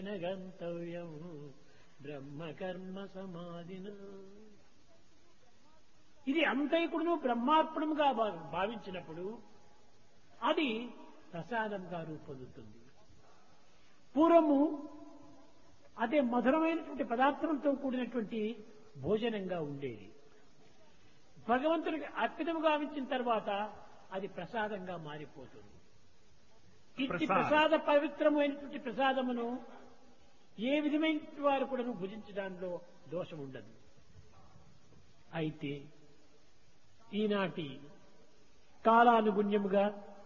గంతవ్యం బ్రహ్మకర్మ సమాధిన ఇది అంతైకుడును బ్రహ్మార్పణముగా భా- భావించినప్పుడు అది ప్రసాదంగా రూపొందుతుంది పూర్వము అదే మధురమైనటువంటి పదార్థంతో కూడినటువంటి భోజనంగా ఉండేది భగవంతుడికి అర్పితము గావించిన తర్వాత అది ప్రసాదంగా మారిపోతుంది ఇట్టి ప్రసాదం. ప్రసాద పవిత్రమైనటువంటి ప్రసాదమును ఏ విధమైన వారు కూడా భుజించడంలో దోషం ఉండదు అయితే ఈనాటి కాలానుగుణ్యముగా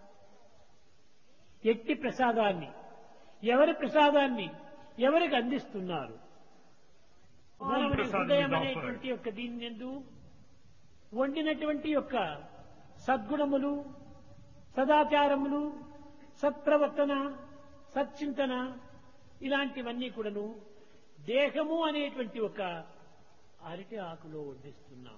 ఎట్టి ప్రసాదాన్ని ఎవరి ప్రసాదాన్ని ఎవరికి అందిస్తున్నారు మానవుని ప్రసాదం హృదయం is అనేటువంటి యొక్క దీని ఎందు వండినటువంటి యొక్క సద్గుణములు సదాచారములు సత్ప్రవర్తన సచ్చింతన ఇలాంటివన్నీ కూడాను దేహము అనేటువంటి ఒక అరటి ఆకులో వడ్డిస్తున్నాము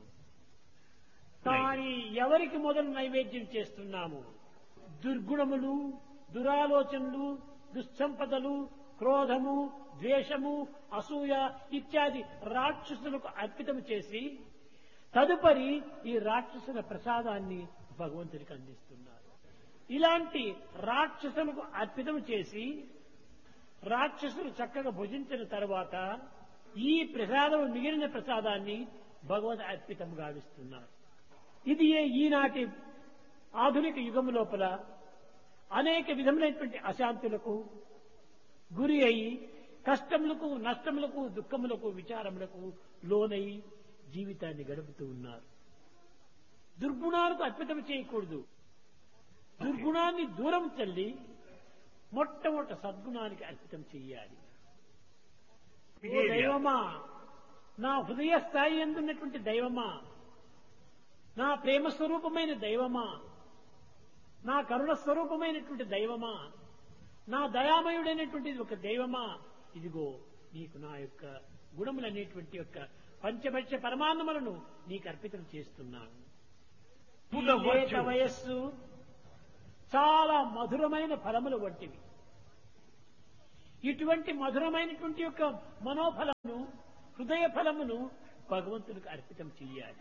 కానీ ఎవరికి మొదలు నైవేద్యం చేస్తున్నాము దుర్గుణములు దురాలోచనలు దుస్సంపదలు క్రోధము ద్వేషము అసూయ ఇత్యాది రాక్షసులకు అర్పితం చేసి తదుపరి ఈ రాక్షసుల ప్రసాదాన్ని భగవంతునికి అందిస్తున్నారు ఇలాంటి రాక్షసులకు అర్పితం చేసి రాక్షసులు చక్కగా భుజించిన తర్వాత ఈ ప్రసాదం మిగిలిన ప్రసాదాన్ని భగవద్ అర్పితం గావిస్తున్నారు ఇది ఏ- ఈనాటి ఆధునిక యుగం లోపల అనేక విధములైనటువంటి అశాంతులకు గురి అయి కష్టములకు నష్టములకు దుఃఖములకు విచారములకు లోనై జీవితాన్ని గడుపుతూ ఉన్నారు దుర్గుణాలకు అర్పితం చేయకూడదు దుర్గుణాన్ని దూరం తల్లి మొట్టమొదట సద్గుణానికి అర్పితం చెయ్యాలి ఓ Behavior. దైవమా నా హృదయ స్థాయి ఎందున్నటువంటి దైవమా నా ప్రేమ స్వరూపమైన దైవమా నా కరుణ స్వరూపమైనటువంటి దైవమా నా దయామయుడైనటువంటి ఒక దైవమా ఇదిగో నీకు నా యొక్క గుణములనేటువంటి యొక్క పంచభక్ష పరమాన్నములను నీకు అర్పితం చేస్తున్నాను To ఈ the లేత virtue. వయస్సు చాలా మధురమైన ఫలములు వంటివి ఇటువంటి మధురమైనటువంటి యొక్క మనోఫలమును హృదయ ఫలమును భగవంతునికి అర్పితం చెయ్యాలి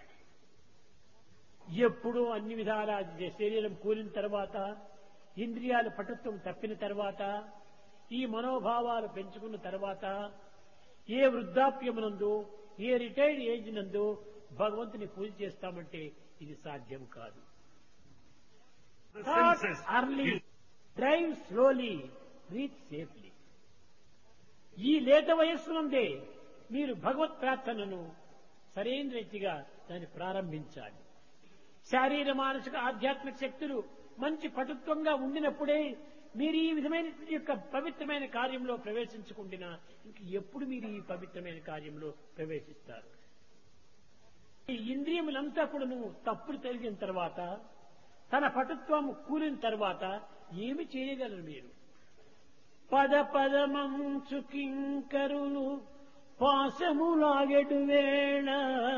ఎప్పుడూ అన్ని విధాల శరీరం కూలిన తర్వాత ఇంద్రియాల పటుత్వం తప్పిన తర్వాత ఈ మనోభావాలు పెంచుకున్న తర్వాత ఏ వృద్ధాప్యమునందు ఏ రిటైర్డ్ ఏజ్ నందు భగవంతుని పూజ చేస్తామంటే ఇది సాధ్యం కాదు The Start senses. early, is- drive slowly, reach safely. ఈ లేత వయస్సు నుండే మీరు భగవత్ ప్రార్థనను సరైన రీతిగా దాన్ని ప్రారంభించాలి శారీర మానసిక ఆధ్యాత్మిక శక్తులు మంచి పటుత్వంగా ఉండినప్పుడే మీరు ఈ విధమైన యొక్క పవిత్రమైన కార్యంలో ప్రవేశించకుండా ఇంక ఎప్పుడు మీరు ఈ పవిత్రమైన కార్యంలో ప్రవేశిస్తారు ఈ ఇంద్రియములంతా కూడాను తప్పులు తెలిగిన తర్వాత తన పటుత్వం కూలిన తర్వాత ఏమి చేయగలరు మీరు పద పదమంచు కింకరులు పాశములాగెడు వేళ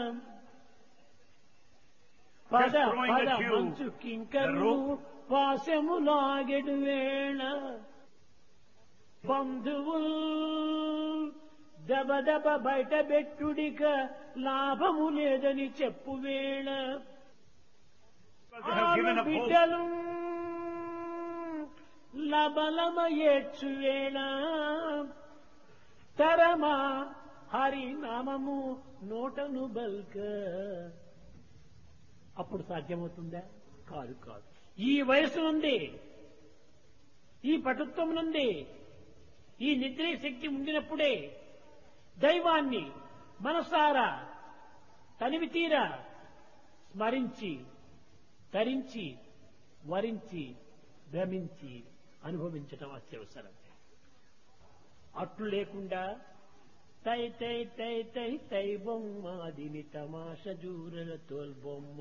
పద Just throwing పద at you మంచు the కింకరులు rope. పాశములాగెడు వేళ బంధువుల్ దబ దబ బయట బెట్టుడిక లాభము లేదని చెప్పు వేళ Because they have given up hope. బిడ్డలు లబలమ ఏడ్చు వేళ తరమా హరి నామము నోటను బల్క అప్పుడు సాధ్యమవుతుందా కాదు కాదు ఈ వయసు నుండి ఈ పటుత్వం నుండి ఈ నిద్రే శక్తి ఉండినప్పుడే దైవాన్ని మనసారా తనివి తీరా స్మరించి తరించి వరించి భ్రమించి అనుభవించటం అత్యవసరం అట్లు లేకుండా తై తై తై తై తై బొమ్మ దిని తమాష జూరల తోల్బొమ్మ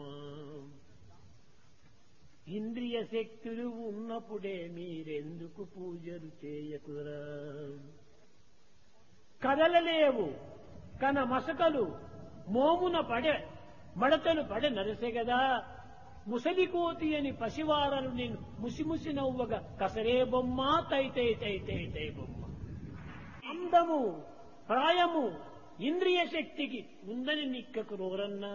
ఇంద్రియ శక్తులు ఉన్నప్పుడే మీరెందుకు పూజలు చేయకురా కదలలేవు కన మసకలు మోమున పడె మడతలు పడె నరసెగదా ముసలి కోతి అని పసివారలు నేను ముసిముసి నవ్వగా కసరే బొమ్మ తై తై తై తై తై బొమ్మ అందము ప్రాయము ఇంద్రియ శక్తికి ఉందని నిక్కకు రోరన్నా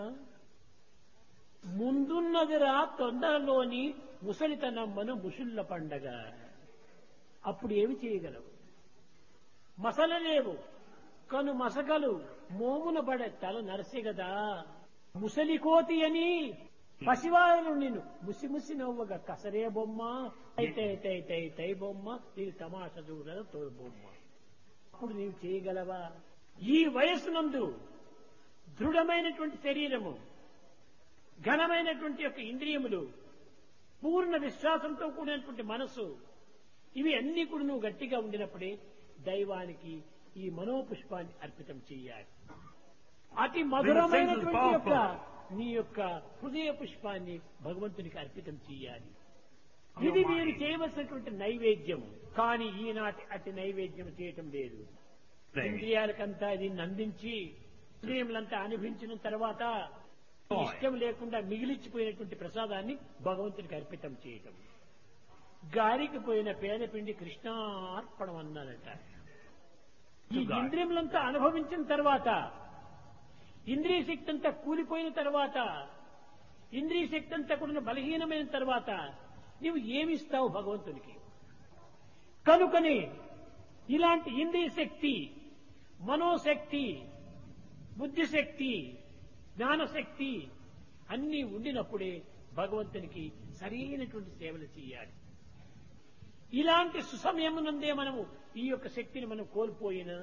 ముందున్నదిరా తొందరలోని ముసలితనమ్మను ముసుళ్ళ పండగ అప్పుడు ఏమి చేయగలవు మసలలేవు కను మసకలు మోమున పడే తల నరసిగదా ముసలికోతి అని పసివారు నిన్ను ముసి ముసి నవ్వగా కసరే బొమ్మ అయితే తై తై తై బొమ్మ ఇది తమాష చూడల తో బొమ్మ అప్పుడు నీవు చేయగలవా ఈ వయస్సునందు దృఢమైనటువంటి శరీరము ఘనమైనటువంటి యొక్క ఇంద్రియములు పూర్ణ విశ్వాసంతో కూడినటువంటి మనస్సు ఇవి అన్ని కూడా నువ్వు గట్టిగా ఉండినప్పుడే దైవానికి ఈ మనోపుష్పాన్ని అర్పితం చేయాలి అతి మధురమైనటువంటి యొక్క నీ యొక్క హృదయ పుష్పాన్ని భగవంతునికి అర్పితం చేయాలి ఇది మీరు చేయవలసినటువంటి నైవేద్యం కానీ ఈనాటి అతి నైవేద్యం చేయటం లేదు ఇంద్రియాలకంతా దీన్ని అందించి ఇంద్రియములంతా అనుభవించిన తర్వాత ఇష్టం లేకుండా మిగిలిచ్చిపోయినటువంటి ప్రసాదాన్ని భగవంతునికి అర్పితం చేయటం గారికి పోయిన పేదపిండి కృష్ణార్పణం అన్నారట ఈ ఇంద్రియములంతా అనుభవించిన తర్వాత ఇంద్రియ శక్తి అంతా కూలిపోయిన తర్వాత ఇంద్రియ శక్తి అంతా కూడా బలహీనమైన తర్వాత నీవు ఏమిస్తావు భగవంతునికి కనుకని ఇలాంటి ఇంద్రియ శక్తి మనోశక్తి బుద్ధిశక్తి జ్ఞానశక్తి అన్నీ ఉండినప్పుడే భగవంతునికి సరైనటువంటి సేవలు చేయాలి ఇలాంటి సుసమయమునందే మనము ఈ యొక్క శక్తిని మనం కోల్పోయినా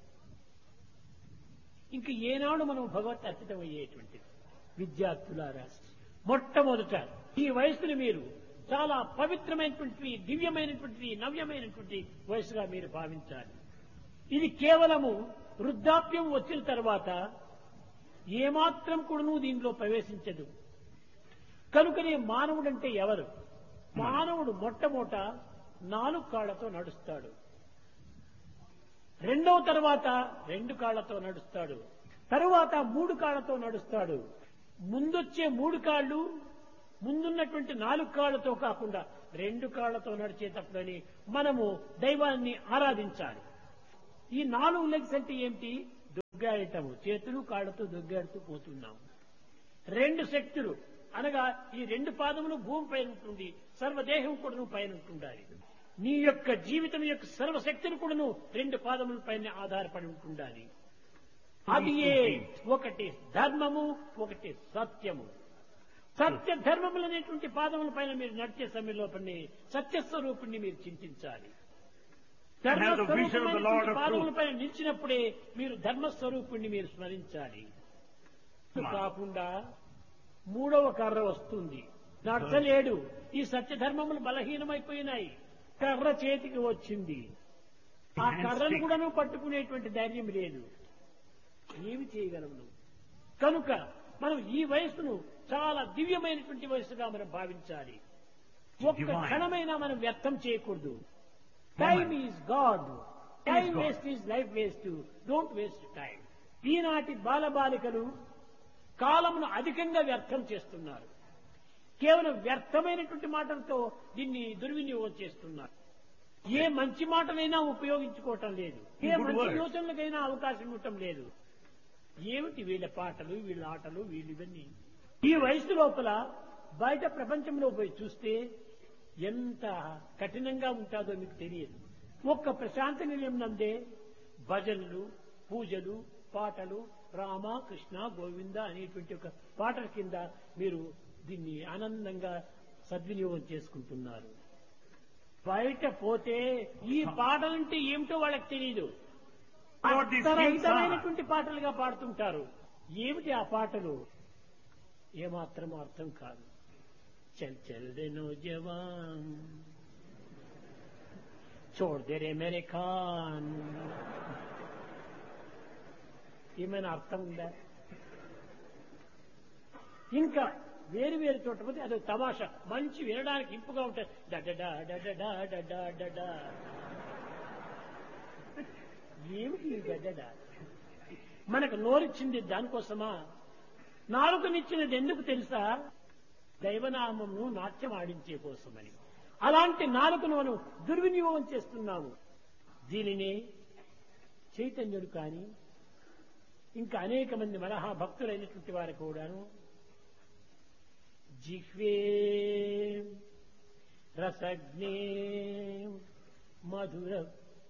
ఇంక ఏనాడు మనం భగవత్ అర్పితం అయ్యేటువంటిది విద్యార్థులారా మొట్టమొదట ఈ వయసుని మీరు చాలా పవిత్రమైనటువంటి దివ్యమైనటువంటి నవ్యమైనటువంటి వయసుగా మీరు భావించాలి ఇది కేవలము వృద్ధాప్యం వచ్చిన తర్వాత ఏమాత్రం కూడా నువ్వు దీనిలో ప్రవేశించదు కనుకనే మానవుడంటే ఎవరు మానవుడు మొట్టమొదట నాలుగు కాళ్లతో నడుస్తాడు రెండవ తర్వాత రెండు కాళ్లతో నడుస్తాడు తరువాత మూడు కాళ్లతో నడుస్తాడు ముందొచ్చే మూడు కాళ్ళు ముందున్నటువంటి నాలుగు కాళ్లతో కాకుండా రెండు కాళ్లతో నడిచేటప్పుడని మనము దైవాన్ని ఆరాధించాలి ఈ నాలుగు లెగ్స్ అంటే ఏమిటి దుగ్గాడటము చేతులు కాళ్లతో దుగ్గాడుతూ పోతున్నాము రెండు శక్తులు అనగా ఈ రెండు పాదములు భూమి పైన ఉంటుంది సర్వదేహం కూడాను పైన ఉంటుండాలి నీ యొక్క జీవితం యొక్క సర్వశక్తిని కూడాను రెండు పాదముల పైన ఆధారపడి ఉంటుండాలి అది ఏ ఒకటి ధర్మము ఒకటి సత్యము సత్య ధర్మములు అనేటువంటి పాదముల పైన మీరు నడిచే సమయంలో సత్యస్వరూపుణ్ణి మీరు చింతించాలి And have the vision of the Lord of truth. పాదములపై నిలిచినప్పుడే మీరు ధర్మస్వరూపుణ్ణి మీరు స్మరించాలి కాకుండా మూడవ కర్ర వస్తుంది నడచలేడు ఈ సత్యధర్మములు బలహీనమైపోయినాయి కర్ర చేతికి వచ్చింది ఆ కర్రను కూడాను పట్టుకునేటువంటి ధైర్యం లేదు ఏమి చేయగలము నువ్వు కనుక మనం ఈ వయస్సును చాలా దివ్యమైనటువంటి వయస్సుగా మనం భావించాలి ఒక్క Divine. క్షణమైనా మనం వ్యర్థం చేయకూడదు time is God time God. Waste is life waste don't waste time ఈనాటి బాలబాలికలు కాలమును అధికంగా వ్యర్థం చేస్తున్నారు కేవలం వ్యర్థమైనటువంటి మాటలతో దీన్ని దుర్వినియోగం చేస్తున్నారు ఏ మంచి మాటలైనా ఉపయోగించుకోవటం లేదు ఏ Good మంచి words. యోచనలకైనా అవకాశం ఇవ్వటం లేదు ఏమిటి వీళ్ళ పాటలు వీళ్ళ ఆటలు వీళ్ళు ఇవన్నీ ఈ వయసు లోపల బయట ప్రపంచంలో పోయి చూస్తే ఎంత కఠినంగా ఉంటుందో మీకు తెలియదు ఒక్క ప్రశాంత నిలయం నందే భజనలు పూజలు పాటలు రామ కృష్ణ గోవింద అనేటువంటి ఒక పాటల కింద మీరు దీన్ని ఆనందంగా సద్వినియోగం చేసుకుంటున్నారు బయట పోతే ఈ పాటలంటే ఏమిటో వాళ్ళకి తెలియదు What these things are. అర్థరహితమైనటువంటి పాటలుగా పాడుతుంటారు ఏమిటి ఆ పాటలు ఏమాత్రం అర్థం కాదు చల్ చల్ రే నోజవాన్ छोड़ दे रे मेरे ఖాన్ ఏమైనా అర్థం ఉందా ఇంకా వేరు వేరు చోట పోతే అది తమాషా మంచి వినడానికి ఇంపుగా ఉంటుంది డడడా డడడా డడా డడా ఏమిటి ఈ గడ్డడా మనకు నోరిచ్చింది దానికోసమా నాలుకనిచ్చినది ఎందుకు తెలుసా దైవనామమును నాట్యం ఆడించే కోసమని అలాంటి నాలుకను మనం దుర్వినియోగం చేస్తున్నాము దీనిని చైతన్యుడు కానీ ఇంకా అనేక మంది మరహా భక్తులైనటువంటి వారు కూడాను జిహ్వే రసజ్ఞే మధుర